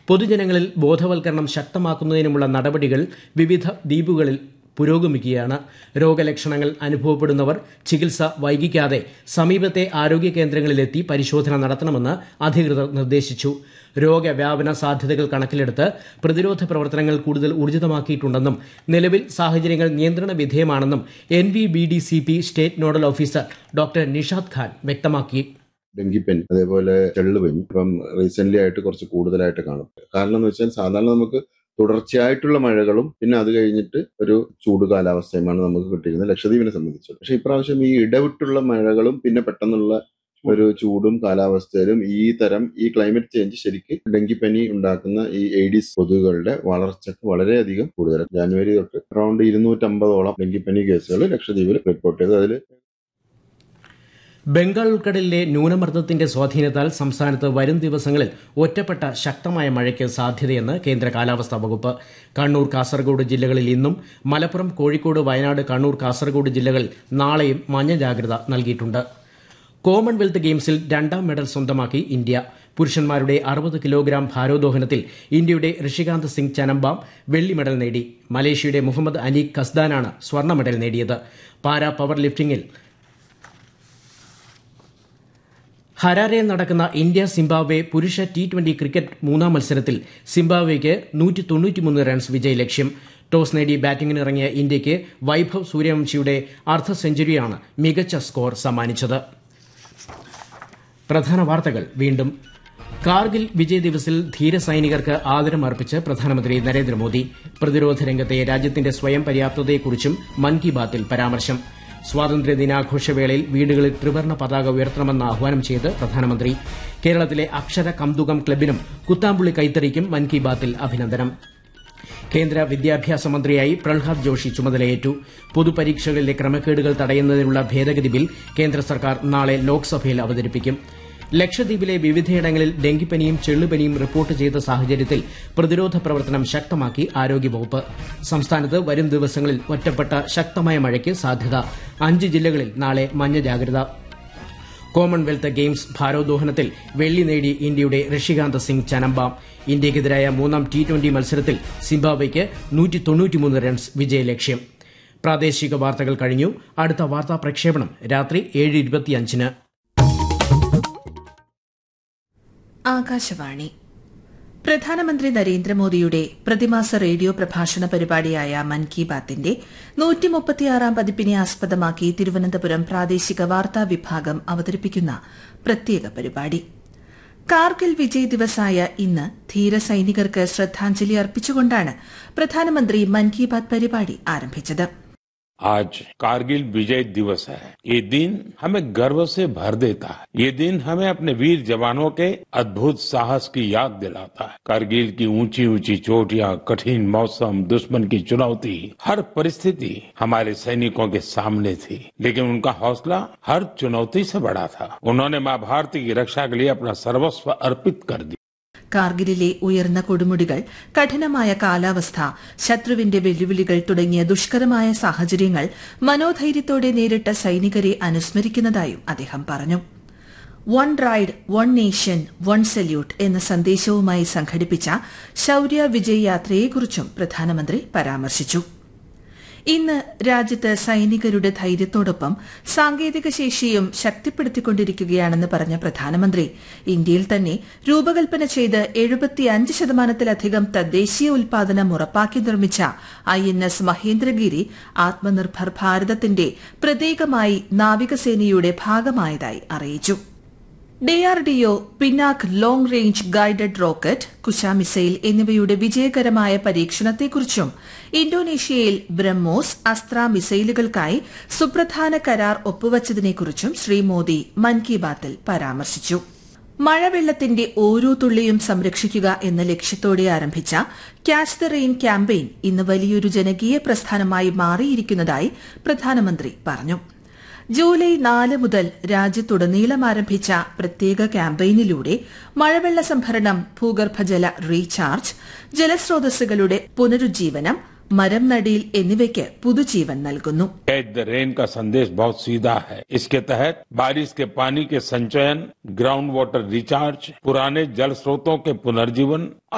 പൊതുജനങ്ങളിൽ ബോധവൽക്കരണം ശക്തമാക്കുന്നതിനുമുള്ള നടപടികൾ വിവിധ ദ്വീപുകളിൽ പുരോഗമിക്കുകയാണ് രോഗലക്ഷണങ്ങൾ അനുഭവപ്പെടുന്നവർ ചികിത്സ വൈകിക്കാതെ സമീപത്തെ ആരോഗ്യ കേന്ദ്രങ്ങളിലെത്തി പരിശോധന നടത്തണമെന്ന് അധികൃതർ നിർദ്ദേശിച്ചു രോഗവ്യാപന സാധ്യതകൾ കണക്കിലെടുത്ത് പ്രതിരോധ പ്രവർത്തനങ്ങൾ കൂടുതൽ ഊർജിതമാക്കിയിട്ടുണ്ടെന്നും നിലവിൽ സാഹചര്യങ്ങൾ നിയന്ത്രണ വിധേയമാണെന്നും N V B D C P state nodal officer doctor Nishad Khan വ്യക്തമാക്കി ഡെങ്കിപ്പനി അതേപോലെ ചെള്ളുപനി ഇപ്പം റീസെന്റ് ആയിട്ട് കുറച്ച് കൂടുതലായിട്ട് കാണും കാരണം എന്ന് വെച്ചാൽ സാധാരണ നമുക്ക് തുടർച്ചയായിട്ടുള്ള മഴകളും പിന്നെ അത് കഴിഞ്ഞിട്ട് ഒരു ചൂട് കാലാവസ്ഥയുമാണ് നമുക്ക് കിട്ടിയിരുന്നത് ലക്ഷദ്വീപിനെ സംബന്ധിച്ച് പക്ഷെ ഇപ്രാവശ്യം ഈ ഇടവിട്ടുള്ള മഴകളും പിന്നെ പെട്ടെന്നുള്ള ഒരു ചൂടും കാലാവസ്ഥയിലും ഈ തരം ഈ ക്ലൈമറ്റ് ചേഞ്ച് ശരിക്ക് ഡെങ്കിപ്പനി ഉണ്ടാക്കുന്ന ഈ എയ്ഡീസ് കൊതുകുകളുടെ വളർച്ചയ്ക്ക് വളരെയധികം കൂടുതലാണ് ജാനുവരി തൊട്ട് അറൌണ്ട് ഇരുന്നൂറ്റമ്പതോളം ഡെങ്കിപ്പനി കേസുകൾ ലക്ഷദ്വീപിൽ റിപ്പോർട്ട് ചെയ്തു അതിൽ ബംഗാൾ ഉൾക്കടലിലെ ന്യൂനമർദ്ദത്തിന്റെ സ്വാധീനത്താൽ സംസ്ഥാനത്ത് വരും ദിവസങ്ങളിൽ ഒറ്റപ്പെട്ട ശക്തമായ മഴയ്ക്ക് സാധ്യതയെന്ന് കേന്ദ്ര കാലാവസ്ഥാ വകുപ്പ് കണ്ണൂർ കാസർഗോഡ് ജില്ലകളിൽ ഇന്നും മലപ്പുറം കോഴിക്കോട് വയനാട് കണ്ണൂർ കാസർഗോഡ് ജില്ലകളിൽ നാളെയും മഞ്ഞ ജാഗ്രത നൽകിയിട്ടുണ്ട് കോമൺവെൽത്ത് ഗെയിംസിൽ രണ്ടാം മെഡൽ സ്വന്തമാക്കി ഇന്ത്യ പുരുഷന്മാരുടെ അറുപത് കിലോഗ്രാം ഭാരോദ്വഹനത്തിൽ ഇന്ത്യയുടെ ഋഷികാന്ത് സിംഗ് ചനമ്പാം വെള്ളി മെഡൽ നേടി മലേഷ്യയുടെ മുഹമ്മദ് അനീഖ് കസ്ദാനാണ് സ്വർണ്ണ മെഡൽ നേടിയത് പാരാ പവർ ലിഫ്റ്റിംഗിൽ ഹരാരയിൽ നടക്കുന്ന ഇന്ത്യ സിംബാബ്വെ പുരുഷ ടി ട്വന്റി ക്രിക്കറ്റ് മൂന്നാം മത്സരത്തിൽ സിംബാബ്വെയ്ക്ക് നൂറ്റി തൊണ്ണൂറ്റിമൂന്ന് റൺസ് വിജയലക്ഷ്യം ടോസ് നേടി ബാറ്റിംഗിനിറങ്ങിയ ഇന്ത്യയ്ക്ക് വൈഭവ് സൂര്യവംശിയുടെ അർദ്ധ സെഞ്ചുറിയാണ് മികച്ച സ്കോർ സമ്മാനിച്ചത് പ്രധാന വാർത്തകൾ വീണ്ടും കാർഗിൽ വിജയ് ദിവസിൽ ധീരസൈനികർക്ക് ആദരമർപ്പിച്ച് പ്രധാനമന്ത്രി നരേന്ദ്രമോദി പ്രതിരോധ രംഗത്തെ രാജ്യത്തിന്റെ സ്വയം പര്യാപ്തതയെക്കുറിച്ചും മൻ കി ബാത്തിൽ പരാമർശം സ്വാതന്ത്ര്യ ദിനാഘോഷവേളയിൽ വീടുകളിൽ ത്രിവർണ്ണ പതാക ഉയർത്തണമെന്ന് ആഹ്വാനം ചെയ്ത് പ്രധാനമന്ത്രി കേരളത്തിലെ അക്ഷര കന്തുകം ക്ലബിനും കുത്താമ്പുള്ളി കൈത്തറിക്കും മൻ കി ബാത്തിൽ അഭിനന്ദനം കേന്ദ്ര വിദ്യാഭ്യാസ മന്ത്രിയായി പ്രഹ്ലാദ് ജോഷി ചുമതലയേറ്റു പൊതുപരീക്ഷകളിലെ ക്രമക്കേടുകൾ തടയുന്നതിനുള്ള ഭേദഗതി ബിൽ കേന്ദ്ര സർക്കാർ നാളെ ലോക്സഭയിൽ അവതരിപ്പിക്കും ലക്ഷദ്വീപിലെ വിവിധയിടങ്ങളിൽ ഡെങ്കിപ്പനിയും ചെള്ളുപനിയും റിപ്പോർട്ട് ചെയ്ത സാഹചര്യത്തിൽ പ്രതിരോധ പ്രവർത്തനം ശക്തമാക്കി ആരോഗ്യവകുപ്പ് സംസ്ഥാനത്ത് വരും ദിവസങ്ങളിൽ ഒറ്റപ്പെട്ട ശക്തമായ മഴയ്ക്ക് സാധ്യത അഞ്ച് ജില്ലകളിൽ നാളെ മഞ്ഞ ജാഗ്രത കോമൺവെൽത്ത് ഗെയിംസ് ഭാരോദ്വഹനത്തിൽ വെള്ളി നേടി ഇന്ത്യയുടെ ഋഷികാന്ത് സിംഗ് ചനമ്പാം ഇന്ത്യയ്ക്കെതിരായ മൂന്നാം ടി ട്വന്റി മത്സരത്തിൽ സിംബാബ്വെയ്ക്ക് റൺസ് വിജയലക്ഷ്യം പ്രാദേശിക വാർത്തകൾ കഴിഞ്ഞു അടുത്ത വാർത്താ പ്രക്ഷേപണം രാത്രി ഏഴ് ഇരുപത്തിയഞ്ചിന് ആകാശവാണി പ്രധാനമന്ത്രി നരേന്ദ്രമോദിയുടെ പ്രതിമാസ റേഡിയോ പ്രഭാഷണ പരിപാടിയായ മൻ കി ബാത്തിന്റെ നൂറ്റിമുപ്പത്തിയാറാം പതിപ്പിനെ ആസ്പദമാക്കി തിരുവനന്തപുരം പ്രാദേശിക വാർത്താ വിഭാഗം അവതരിപ്പിക്കുന്ന പ്രത്യേക പരിപാടി കാർഗിൽ വിജയ് ദിവസായ ഇന്ന് ധീരസൈനികർക്ക് ശ്രദ്ധാഞ്ജലി അർപ്പിച്ചുകൊണ്ടാണ് പ്രധാനമന്ത്രി മൻ കി ബാത് പരിപാടി ആരംഭിച്ചത് आज कारगिल विजय दिवस है ये दिन हमें गर्व से भर देता है ये दिन हमें अपने वीर जवानों के अद्भुत साहस की याद दिलाता है कारगिल की ऊंची ऊंची चोटियां कठिन मौसम दुश्मन की चुनौती हर परिस्थिति हमारे सैनिकों के सामने थी लेकिन उनका हौसला हर चुनौती से बड़ा था उन्होंने माँ भारती की रक्षा के लिए अपना सर्वस्व अर्पित कर दिया കാർഗിലിലെ ഉയർന്ന കൊടുമുടികൾ കഠിനമായ കാലാവസ്ഥ ശത്രുവിന്റെ വെല്ലുവിളികൾ തുടങ്ങിയ ദുഷ്കരമായ സാഹചര്യങ്ങൾ മനോധൈര്യത്തോടെ നേരിട്ട സൈനികരെ അനുസ്മരിക്കുന്നതായും അദ്ദേഹം പറഞ്ഞു one ride one nation one salute എന്ന സന്ദേശവുമായി സംഘടിപ്പിച്ച ശൌര്യ വിജയ് യാത്രയെക്കുറിച്ചും പ്രധാനമന്ത്രി പരാമർശിച്ചു ഇന്ന് രാജ്യത്ത് സൈനികരുടെ ധൈര്യത്തോടൊപ്പം സാങ്കേതിക ശേഷിയും ശക്തിപ്പെടുത്തിക്കൊണ്ടിരിക്കുകയാണെന്ന് പറഞ്ഞ പ്രധാനമന്ത്രി ഇന്ത്യയിൽ തന്നെ രൂപകൽപ്പന ചെയ്ത് എഴുപത്തിയഞ്ച് ശതമാനത്തിലധികം തദ്ദേശീയ ഉൽപാദനം ഉറപ്പാക്കി നിർമ്മിച്ച I N S Mahendragiri Atmanirbhar ഭാരതത്തിന്റെ പ്രതീകമായി നാവികസേനയുടെ ഭാഗമായതായി അറിയിച്ചു DRDO Pinak long range guided rocket Kusha missile എന്നിവയുടെ വിജയകരമായ പരീക്ഷണത്തെക്കുറിച്ചും ഇന്തോനേഷ്യയിൽ ബ്രഹ്മോസ് അസ്ത്ര മിസൈലുകൾക്കായി സുപ്രധാന കരാർ ഒപ്പുവച്ചതിനെക്കുറിച്ചും ശ്രീ മോദി മൻ കി ബാത്തിൽ പരാമർശിച്ചു മഴവെള്ളത്തിന്റെ ഓരോ തുള്ളിയും സംരക്ഷിക്കുക എന്ന ലക്ഷ്യത്തോടെ ആരംഭിച്ച ക്യാച്ച് ദ റെയിൻ ക്യാമ്പയിൻ ഇന്ന് വലിയൊരു ജനകീയ പ്രസ്ഥാനമായി മാറിയിരിക്കുന്നതായി പ്രധാനമന്ത്രി പറഞ്ഞു ജൂലൈ നാല് മുതൽ രാജ്യത്തുടനീളം ആരംഭിച്ച പ്രത്യേക ക്യാമ്പയിനിലൂടെ മഴവെള്ള സംഭരണം ഭൂഗർഭജല റീചാർജ് ജലസ്രോതസ്സുകളുടെ പുനരുജ്ജീവനം മരം നടീൽ എന്നിവയ്ക്ക് പുതുജീവൻ നൽകുന്നു कैच द रेन का संदेश बहुत सीधा है इसके तहत बारिश के पानी के संचयन ग्राउंड वाटर रिचार्ज पुराने जल स्रोतों के पुनर्जीवन